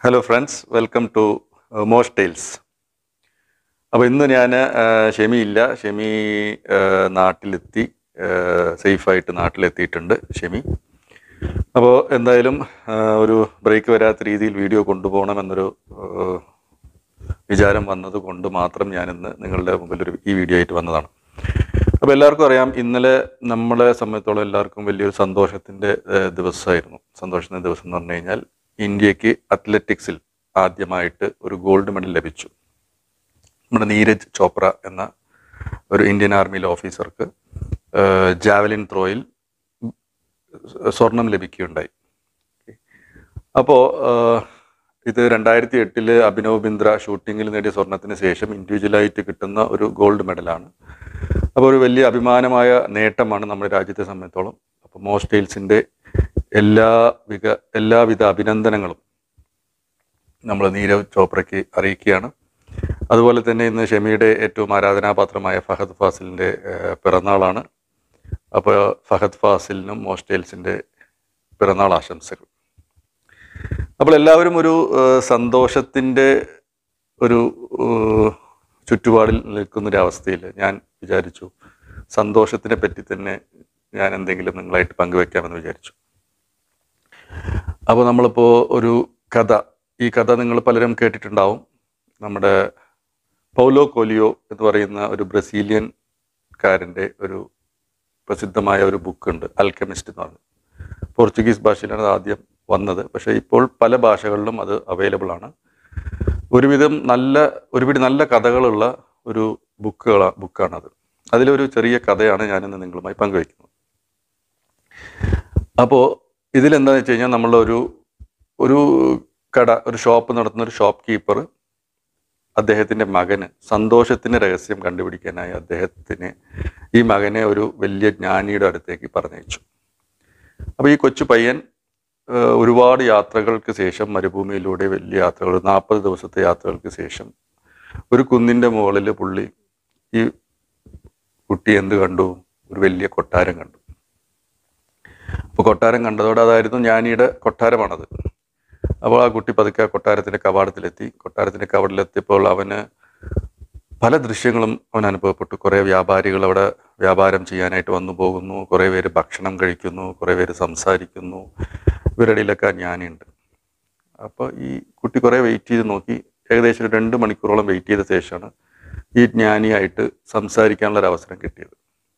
hello friends welcome to most tiles അപ്പോൾ ഇന്ന് ഞാൻ ഷെമി ഇല്ല ഷെമി ആ, നാട്ടിലെത്തി സേഫായിട്ട് നാട്ടിലെത്തിയിട്ടുണ്ട് ഷെമി അപ്പോൾ എന്തായാലും ആ, ഒരു ബ്രേക്ക് വരാത്ത രീതിയിൽ വീഡിയോ കൊണ്ടുപോകണമെന്നൊരു ആ, വിചാരം വന്നത് കൊണ്ട് മാത്രം ഞാനിന്ന് നിങ്ങളുടെ മുമ്പിൽ ഒരു ഈ വീഡിയോ ആയിട്ട് വന്നതാണ് അപ്പോൾ എല്ലാവർക്കും അറിയാം ഇന്നലെ നമ്മളെ സംബന്ധിച്ചോളം എല്ലാവർക്കും വലിയൊരു സന്തോഷത്തിൻ്റെ ഏഹ്, ദിവസമായിരുന്നു സന്തോഷത്തിൻ്റെ ദിവസം എന്ന് പറഞ്ഞു കഴിഞ്ഞാൽ ഇന്ത്യക്ക് അത്ലറ്റിക്സിൽ ആദ്യമായിട്ട് ഒരു ഗോൾഡ് മെഡൽ ലഭിച്ചു നമ്മുടെ നീരജ് ചോപ്ര എന്ന ഒരു ഇന്ത്യൻ ആർമിയിലെ ഓഫീസർക്ക് ഏഹ്, ജാവലിൻ ത്രോയിൽ സ്വർണം ലഭിക്കുകയുണ്ടായി അപ്പോൾ ഇത് രണ്ടായിരത്തി എട്ടില് അഭിനവ് ബിന്ദ്ര ഷൂട്ടിങ്ങിൽ നേടിയ സ്വർണത്തിന് ശേഷം ഇൻഡിവിജ്വലായിട്ട് കിട്ടുന്ന ഒരു ഗോൾഡ് മെഡലാണ് അപ്പോൾ ഒരു വലിയ അഭിമാനമായ നേട്ടമാണ് നമ്മുടെ രാജ്യത്തെ സംബന്ധിച്ചോളം അപ്പോൾ മോസ്റ്റ് ടൈൽസിൻ്റെ എല്ലാ വിക എല്ലാവിധ അഭിനന്ദനങ്ങളും നമ്മൾ നീരവ് ചോപ്രയ്ക്ക് അറിയിക്കുകയാണ് അതുപോലെ തന്നെ ഇന്ന് ഷെമിയുടെ ഏറ്റവും ആരാധനാപാത്രമായ ഫഹദ് ഫാസിലിൻ്റെ ഏഹ്, പിറന്നാളാണ് അപ്പോൾ ഫഹദ് ഫാസിലിനും മോസ്റ്റ് ടൈൽസിൻ്റെ പിറന്നാൾ ആശംസകൾ അപ്പോൾ എല്ലാവരും ഒരു ഏഹ്, സന്തോഷത്തിൻ്റെ ഒരു ഏഹ്, ചുറ്റുപാടിൽ നിൽക്കുന്നൊരവസ്ഥയിൽ ഞാൻ വിചാരിച്ചു സന്തോഷത്തിനെ പറ്റി തന്നെ ഞാൻ എന്തെങ്കിലും നിങ്ങളായിട്ട് പങ്കുവെക്കാമെന്ന് വിചാരിച്ചു അപ്പോൾ നമ്മളിപ്പോൾ ഒരു കഥ ഈ കഥ നിങ്ങൾ പലരും കേട്ടിട്ടുണ്ടാവും നമ്മുടെ പൗലോ കോലിയോ എന്ന് പറയുന്ന ഒരു ബ്രസീലിയൻ കാരൻ്റെ ഒരു പ്രസിദ്ധമായ ഒരു ബുക്കുണ്ട് അൽക്കമിസ്റ്റ് എന്ന് പറഞ്ഞു പോർച്ചുഗീസ് ഭാഷയിലാണ് അത് ആദ്യം വന്നത് പക്ഷേ ഇപ്പോൾ പല ഭാഷകളിലും അത് അവൈലബിൾ ആണ് ഒരുവിധം നല്ല ഒരുപിടി നല്ല കഥകളുള്ള ഒരു ബുക്കുകളാ ബുക്കാണത് അതിലൊരു ചെറിയ കഥയാണ് ഞാനിന്ന് നിങ്ങളുമായി പങ്കുവയ്ക്കുന്നത് അപ്പോൾ ഇതിലെന്താണെന്ന് വെച്ച് കഴിഞ്ഞാൽ നമ്മളൊരു ഒരു കട ഒരു ഷോപ്പ് നടത്തുന്ന ഒരു ഷോപ്പ് കീപ്പർ അദ്ദേഹത്തിൻ്റെ മകന് സന്തോഷത്തിൻ്റെ രഹസ്യം കണ്ടുപിടിക്കാനായി അദ്ദേഹത്തിന് ഈ മകനെ ഒരു വലിയ ജ്ഞാനിയുടെ അടുത്തേക്ക് പറഞ്ഞയച്ചു അപ്പോൾ ഈ കൊച്ചു പയ്യൻ ഏഹ്, ഒരുപാട് യാത്രകൾക്ക് ശേഷം മരുഭൂമിയിലൂടെ വലിയ യാത്രകൾ നാൽപ്പത് ദിവസത്തെ യാത്രകൾക്ക് ശേഷം ഒരു കുന്നിൻ്റെ മുകളിൽ പുള്ളി ഈ കുട്ടി എന്ത് കണ്ടു ഒരു വലിയ കൊട്ടാരം കണ്ടു അപ്പോൾ കൊട്ടാരം കണ്ടതോടെ അതായിരുന്നു ജ്ഞാനിയുടെ കൊട്ടാരമാണത് അപ്പോൾ ആ കുട്ടി പതുക്കെ ആ കൊട്ടാരത്തിൻ്റെ കവാടത്തിലെത്തി കൊട്ടാരത്തിൻ്റെ കവാടത്തിലെത്തിയപ്പോൾ അവന് പല ദൃശ്യങ്ങളും അവൻ അനുഭവപ്പെട്ടു കുറേ വ്യാപാരികൾ അവിടെ വ്യാപാരം ചെയ്യാനായിട്ട് വന്നു പോകുന്നു കുറേ പേര് ഭക്ഷണം കഴിക്കുന്നു കുറേ പേര് സംസാരിക്കുന്നു ഇവരുടെ ഇടയിലൊക്കെ ആ ജ്ഞാനിയുണ്ട് അപ്പോൾ ഈ കുട്ടി കുറേ വെയിറ്റ് ചെയ്ത് നോക്കി ഏകദേശം ഒരു രണ്ട് മണിക്കൂറോളം വെയിറ്റ് ചെയ്ത ശേഷമാണ് ഈ ജ്ഞാനിയായിട്ട് സംസാരിക്കാനുള്ള ഒരു അവസരം കിട്ടിയത്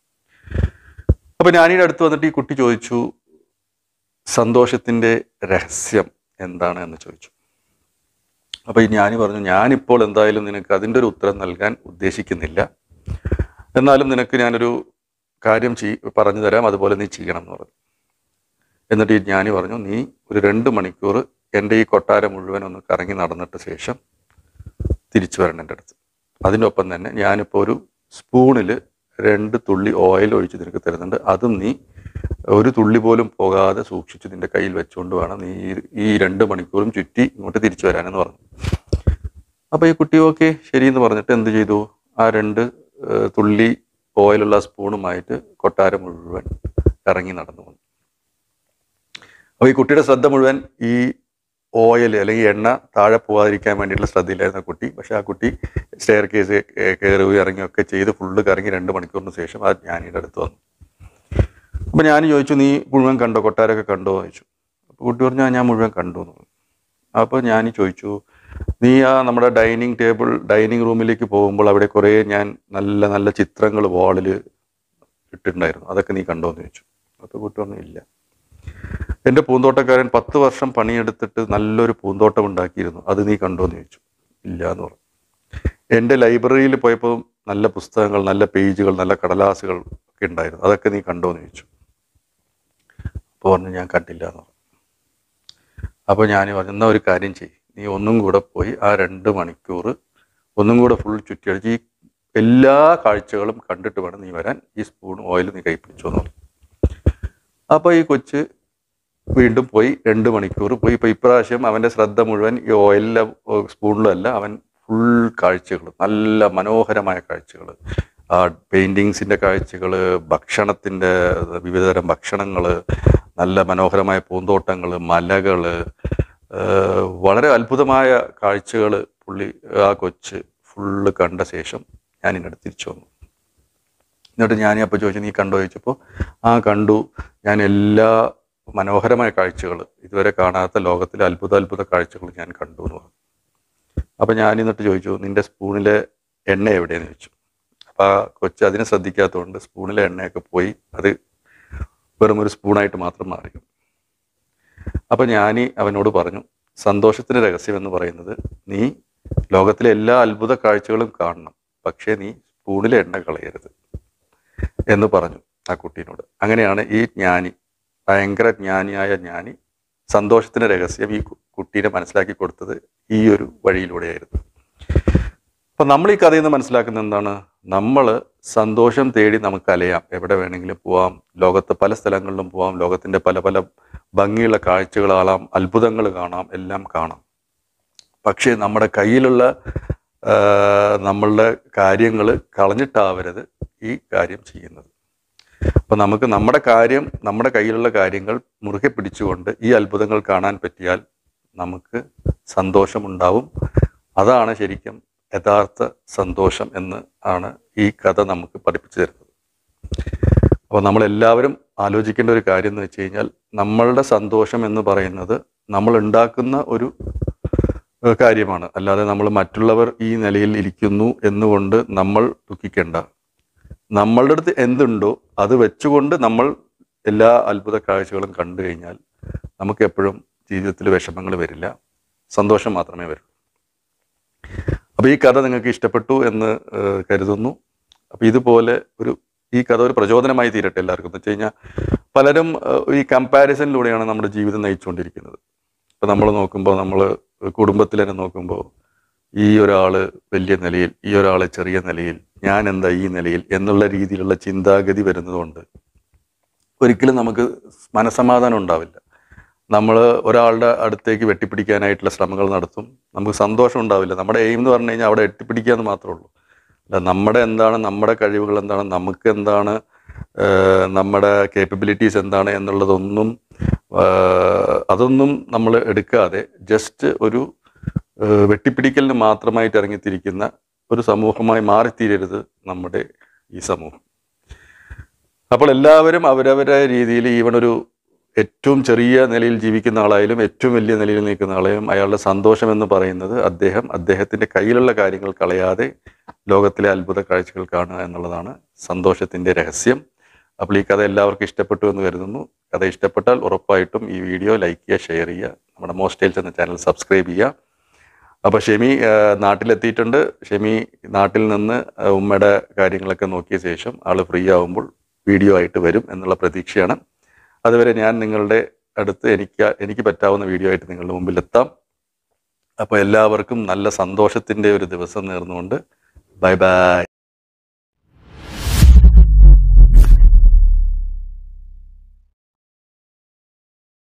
അപ്പോൾ ജ്ഞാനിയുടെ അടുത്ത് വന്നിട്ട് ഈ കുട്ടി ചോദിച്ചു സന്തോഷത്തിൻ്റെ രഹസ്യം എന്താണ് എന്ന് ചോദിച്ചു അപ്പോൾ ഈ ജ്ഞാനി പറഞ്ഞു ഞാനിപ്പോൾ എന്തായാലും നിനക്ക് അതിൻ്റെ ഒരു ഉത്തരം നൽകാൻ ഉദ്ദേശിക്കുന്നില്ല എന്നാലും നിനക്ക് ഞാനൊരു കാര്യം ചെയ് പറഞ്ഞു തരാം അതുപോലെ നീ ചെയ്യണം എന്ന് പറഞ്ഞു എന്നിട്ട് ഈ ജ്ഞാനി പറഞ്ഞു നീ ഒരു രണ്ട് മണിക്കൂർ എൻ്റെ ഈ കൊട്ടാരം മുഴുവൻ ഒന്ന് കറങ്ങി നടന്നിട്ട് ശേഷം തിരിച്ചു വരണം എൻ്റെ അടുത്ത് അതിൻ്റെ ഒപ്പം തന്നെ ഞാനിപ്പോൾ ഒരു സ്പൂണിൽ രണ്ട് തുള്ളി ഓയിൽ ഒഴിച്ച് നിനക്ക് തരുന്നുണ്ട് അതും നീ ഒരു തുള്ളി പോലും പോകാതെ സൂക്ഷിച്ച് നിന്റെ കയ്യിൽ വെച്ചുകൊണ്ട് വേണം നീ ഈ- ഈ രണ്ട് മണിക്കൂറും ചുറ്റി ഇങ്ങോട്ട് തിരിച്ചു വരാനെന്ന് പറഞ്ഞു അപ്പോൾ ഈ കുട്ടി ഓക്കെ ശരി എന്ന് പറഞ്ഞിട്ട് എന്ത് ചെയ്തു ആ രണ്ട് ഏഹ്, തുള്ളി ഓയിലുള്ള സ്പൂണുമായിട്ട് കൊട്ടാരം മുഴുവൻ ഇറങ്ങി നടന്നു വന്നു അപ്പോൾ ഈ കുട്ടിയുടെ ശ്രദ്ധ മുഴുവൻ ഈ ഓയിൽ അല്ലെങ്കിൽ എണ്ണ താഴെ പോകാതിരിക്കാൻ വേണ്ടിയിട്ടുള്ള ശ്രദ്ധയിലായിരുന്ന കുട്ടി പക്ഷെ ആ കുട്ടി സ്റ്റെയർ കേസ് കയറുകയും ഇറങ്ങുകയൊക്കെ ചെയ്ത് ഫുള്ള് കറങ്ങി രണ്ട് മണിക്കൂറിന് ശേഷം ആ ജ്ഞാനിയുടെ അടുത്ത് വന്നു അപ്പം ഞാൻ ചോദിച്ചു നീ മുഴുവൻ കണ്ടോ കൊട്ടാരമൊക്കെ കണ്ടോ എന്ന് ചോദിച്ചു അപ്പോൾ കുട്ടി പറഞ്ഞു "ആ, ഞാൻ മുഴുവൻ കണ്ടു എന്ന് പറഞ്ഞു അപ്പോൾ ഞാൻ ചോദിച്ചു നീ ആ നമ്മുടെ ഡൈനിങ് ടേബിൾ ഡൈനിങ് റൂമിലേക്ക് പോകുമ്പോൾ അവിടെ കുറേ ഞാൻ നല്ല നല്ല ചിത്രങ്ങൾ വാളിൽ ഇട്ടിട്ടുണ്ടായിരുന്നു അതൊക്കെ നീ കണ്ടോ എന്ന് ചോദിച്ചു അപ്പോൾ കുട്ടി പറഞ്ഞു ഇല്ല എൻ്റെ പൂന്തോട്ടക്കാരൻ പത്ത് വർഷം പണിയെടുത്തിട്ട് നല്ലൊരു പൂന്തോട്ടം ഉണ്ടാക്കിയിരുന്നു അത് നീ കണ്ടോ എന്ന് ചോദിച്ചു ഇല്ല എന്ന് പറഞ്ഞു എൻ്റെ ലൈബ്രറിയിൽ പോയപ്പോൾ നല്ല പുസ്തകങ്ങൾ നല്ല പേജുകൾ നല്ല കടലാസുകൾ ഒക്കെ ഉണ്ടായിരുന്നു അതൊക്കെ നീ കണ്ടോ എന്ന് ചോദിച്ചു അപ്പോൾ പറഞ്ഞു ഞാൻ കണ്ടില്ല എന്ന് പറഞ്ഞു അപ്പോൾ ഞാൻ പറഞ്ഞു എന്നാൽ ഒരു കാര്യം ചെയ്യ് നീ ഒന്നും കൂടെ പോയി ആ രണ്ട് മണിക്കൂർ ഒന്നും കൂടെ ഫുൾ ചുറ്റിയടിച്ച് ഈ എല്ലാ കാഴ്ചകളും കണ്ടിട്ട് വേണം നീ വരാൻ ഈ സ്പൂൺ ഓയിൽ നീ കൈ പിടിച്ചോ എന്ന് പറഞ്ഞു അപ്പോൾ ഈ കൊച്ച് വീണ്ടും പോയി രണ്ട് മണിക്കൂർ പോയി ഇപ്പോൾ ഇപ്രാവശ്യം അവൻ്റെ ശ്രദ്ധ മുഴുവൻ ഈ ഓയിലിലെ സ്പൂണിലും അല്ല അവൻ ഫുൾ കാഴ്ചകൾ നല്ല മനോഹരമായ കാഴ്ചകൾ ആ പെയിൻറ്റിങ്സിൻ്റെ കാഴ്ചകൾ ഭക്ഷണത്തിൻ്റെ വിവിധതരം ഭക്ഷണങ്ങൾ നല്ല മനോഹരമായ പൂന്തോട്ടങ്ങൾ മലകൾ ഏഹ് വളരെ അത്ഭുതമായ കാഴ്ചകൾ പുള്ളി ആ കൊച്ച് ഫുള്ള് കണ്ട ശേഷം ഞാൻ ഇതിനടുത്ത് തിരിച്ചു വന്നു എന്നിട്ട് ഞാൻ അപ്പോൾ ചോദിച്ചു നീ കണ്ടോ ചോദിച്ചപ്പോൾ ആ കണ്ടു ഞാൻ എല്ലാ മനോഹരമായ കാഴ്ചകൾ ഇതുവരെ കാണാത്ത ലോകത്തിലെ അത്ഭുത അത്ഭുത കാഴ്ചകൾ ഞാൻ കണ്ടു എന്ന് പറഞ്ഞു അപ്പം ഞാൻ എന്നിട്ട് ചോദിച്ചു നിന്റെ സ്പൂണിലെ എണ്ണ എവിടെയെന്ന് ചോദിച്ചു അപ്പം ആ കൊച്ച് അതിനെ ശ്രദ്ധിക്കാത്തതുകൊണ്ട് സ്പൂണിലെ എണ്ണയൊക്കെ പോയി അത് വെറും ഒരു സ്പൂണായിട്ട് മാത്രം മാറി അപ്പം ഞാൻ അവനോട് പറഞ്ഞു സന്തോഷത്തിന്റെ രഹസ്യം എന്ന് പറയുന്നത് നീ ലോകത്തിലെ എല്ലാ അത്ഭുത കാഴ്ചകളും കാണണം പക്ഷേ നീ സ്പൂണിലെ എണ്ണ കളയരുത് എന്ന് പറഞ്ഞു ആ കുട്ടീനോട് അങ്ങനെയാണ് ഈ ജ്ഞാനി ഭയങ്കര ജ്ഞാനിയായ ജ്ഞാനി സന്തോഷത്തിന്റെ രഹസ്യം ഈ കു- കുട്ടീനെ മനസ്സിലാക്കി കൊടുത്തത് ഈ ഒരു വഴിയിലൂടെയായിരുന്നു അപ്പൊ നമ്മൾ ഈ കഥയിൽ നിന്ന് മനസ്സിലാക്കുന്നത് എന്താണ് നമ്മൾ സന്തോഷം തേടി നമുക്ക് അലയാം എവിടെ വേണമെങ്കിലും പോവാം ലോകത്ത് പല സ്ഥലങ്ങളിലും പോവാം ലോകത്തിന്റെ പല പല ഭംഗിയുള്ള കാഴ്ചകൾ കാണാം അത്ഭുതങ്ങൾ കാണാം എല്ലാം കാണാം പക്ഷേ നമ്മുടെ കയ്യിലുള്ള ആ, നമ്മളുടെ കാര്യങ്ങൾ കളഞ്ഞിട്ടാവരുത് ഈ കാര്യം ചെയ്യുന്നത് അപ്പൊ നമുക്ക് നമ്മുടെ കാര്യം നമ്മുടെ കയ്യിലുള്ള കാര്യങ്ങൾ മുറുകെ പിടിച്ചുകൊണ്ട് ഈ അത്ഭുതങ്ങൾ കാണാൻ പറ്റിയാൽ നമുക്ക് സന്തോഷമുണ്ടാവും അതാണ് ശരിക്കും യഥാർത്ഥ സന്തോഷം എന്ന് ആണ് ഈ കഥ നമുക്ക് പഠിപ്പിച്ചു തരുന്നത് അപ്പോൾ നമ്മളെല്ലാവരും ആലോചിക്കേണ്ട ഒരു കാര്യം എന്ന് വെച്ച് കഴിഞ്ഞാൽ നമ്മളുടെ സന്തോഷം എന്ന് പറയുന്നത് നമ്മൾ ഉണ്ടാക്കുന്ന ഒരു ഏഹ്, കാര്യമാണ് അല്ലാതെ നമ്മൾ മറ്റുള്ളവർ ഈ നിലയിൽ ഇരിക്കുന്നു എന്നുകൊണ്ട് നമ്മൾ ദുഃഖിക്കേണ്ട നമ്മളുടെ അടുത്ത് എന്തുണ്ടോ അത് വെച്ചുകൊണ്ട് നമ്മൾ എല്ലാ അത്ഭുത കാഴ്ചകളും കണ്ടു കഴിഞ്ഞാൽ നമുക്ക് എപ്പോഴും ജീവിതത്തിൽ വിഷമങ്ങൾ വരില്ല സന്തോഷം മാത്രമേ വരൂ അപ്പോൾ ഈ കഥ നിങ്ങൾക്ക് ഇഷ്ടപ്പെട്ടു എന്ന് ഏഹ്, കരുതുന്നു അപ്പോൾ ഇതുപോലെ ഒരു ഈ കഥ ഒരു പ്രചോദനമായി തീരട്ടെ എല്ലാവർക്കും എന്ന് വെച്ച് കഴിഞ്ഞാൽ പലരും ഏഹ്, ഈ കമ്പാരിസണിലൂടെയാണ് നമ്മുടെ ജീവിതം നയിച്ചുകൊണ്ടിരിക്കുന്നത് ഇപ്പം നമ്മൾ നോക്കുമ്പോൾ നമ്മൾ കുടുംബത്തിൽ തന്നെ നോക്കുമ്പോൾ ഈ ഒരാള് വലിയ നിലയിൽ ഈ ഒരാള് ചെറിയ നിലയിൽ ഞാൻ എന്താ ഈ നിലയിൽ എന്നുള്ള രീതിയിലുള്ള ചിന്താഗതി വരുന്നതുകൊണ്ട് ഒരിക്കലും നമുക്ക് മനസമാധാനം ഉണ്ടാവില്ല നമ്മൾ ഒരാളുടെ അടുത്തേക്ക് വെട്ടിപ്പിടിക്കാനായിട്ടുള്ള ശ്രമങ്ങൾ നടത്തും നമുക്ക് സന്തോഷം ഉണ്ടാവില്ല നമ്മുടെ എയിം എന്ന് പറഞ്ഞു കഴിഞ്ഞാൽ അവിടെ എത്തിപ്പിടിക്കുക എന്ന് മാത്രമേ ഉള്ളൂ അല്ല നമ്മുടെ എന്താണ് നമ്മുടെ കഴിവുകൾ എന്താണ് നമുക്ക് എന്താണ് ഏഹ്, നമ്മുടെ കേപ്പബിലിറ്റീസ് എന്താണ് എന്നുള്ളതൊന്നും ഏഹ്, അതൊന്നും നമ്മൾ എടുക്കാതെ ജസ്റ്റ് ഒരു ഏഹ്, വെട്ടിപ്പിടിക്കലിന് മാത്രമായിട്ട് ഇറങ്ങിത്തിരിക്കുന്ന ഒരു സമൂഹമായി മാറിത്തീരരുത് നമ്മുടെ ഈ സമൂഹം അപ്പോൾ എല്ലാവരും അവരവരുടെ രീതിയിൽ ഈവൺ ഒരു ഏറ്റവും ചെറിയ നിലയിൽ ജീവിക്കുന്ന ആളായാലും ഏറ്റവും വലിയ നിലയിൽ നിൽക്കുന്ന ആളായാലും അയാളുടെ സന്തോഷം എന്ന് പറയുന്നത് അദ്ദേഹം അദ്ദേഹത്തിന്റെ കയ്യിലുള്ള കാര്യങ്ങൾ കളയാതെ ലോകത്തിലെ അത്ഭുത കാഴ്ചകൾ കാണുക എന്നുള്ളതാണ് സന്തോഷത്തിന്റെ രഹസ്യം അപ്പോൾ ഈ കഥ എല്ലാവർക്കും ഇഷ്ടപ്പെട്ടു എന്ന് കരുതുന്നു കഥ ഇഷ്ടപ്പെട്ടാൽ ഉറപ്പായിട്ടും ഈ വീഡിയോ ലൈക്ക് ചെയ്യുക ഷെയർ ചെയ്യുക നമ്മുടെ മോസ്റ്റേൽസ് എന്ന ചാനൽ സബ്സ്ക്രൈബ് ചെയ്യുക അപ്പോൾ ഷെമി ആ, നാട്ടിലെത്തിയിട്ടുണ്ട് ഷെമി നാട്ടിൽ നിന്ന് ആ, ഉമ്മയുടെ കാര്യങ്ങളൊക്കെ നോക്കിയ ശേഷം ആൾ ഫ്രീ ആവുമ്പോൾ വീഡിയോ ആയിട്ട് വരും എന്നുള്ള പ്രതീക്ഷയാണ് അതുവരെ ഞാൻ നിങ്ങളുടെ അടുത്ത് എനിക്ക് എനിക്ക് പറ്റാവുന്ന വീഡിയോ ആയിട്ട് നിങ്ങളുടെ മുമ്പിൽ എത്താം അപ്പോൾ എല്ലാവർക്കും നല്ല സന്തോഷത്തിൻ്റെ ഒരു ദിവസം നേർന്നുകൊണ്ട് ബൈ ബൈ